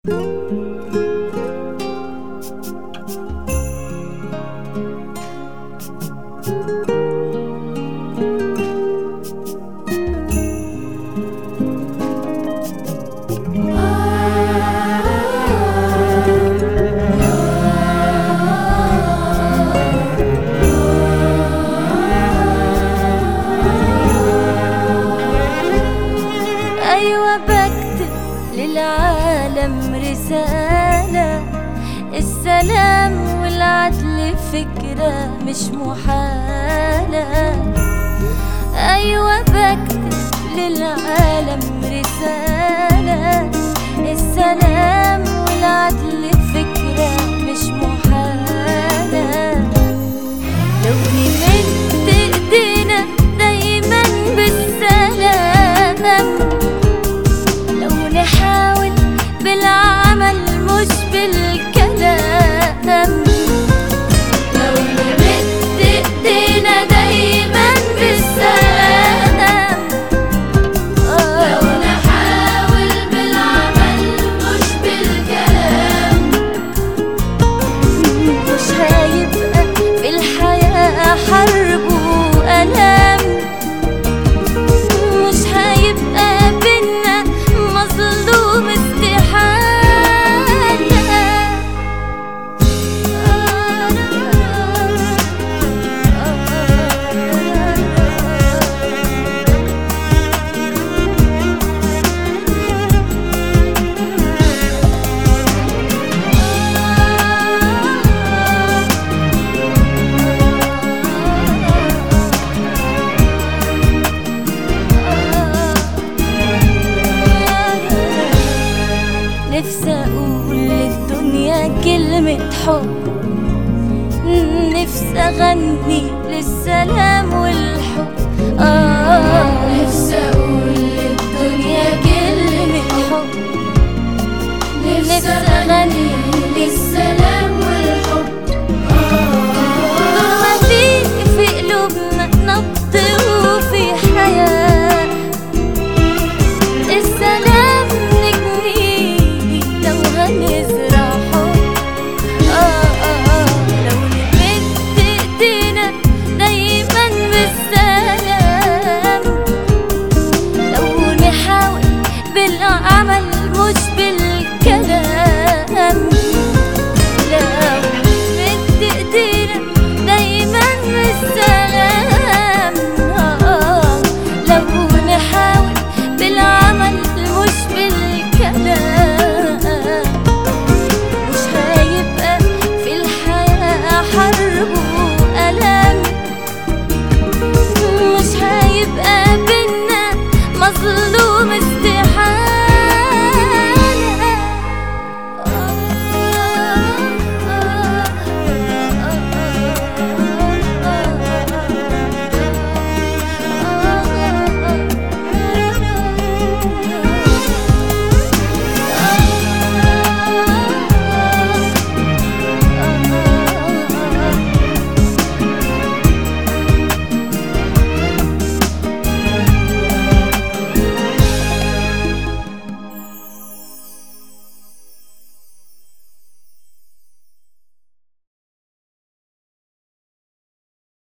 أيوة بكتب للعالم رسالة السلام والعدل فكرة مش محالة أيوة بكتب للعالم رسالة السلام والعدل فكرة مش محالة لو نمد ايدينا دايما بالسلام لو نحاول بالعمل مش بالكلام لو نمد ايدينا دايما بالسلام لو نحاول بالعمل مش بالكلام مش هيبقى في الحياة حرب وألام مش هيبقى بينا مظلوم استحالة نفسي اقول للدنيا كلمة حب نفسي اغني للسلام والحب آه نفسي أقول للدنيا كلمة حب نفسي أغني للسلام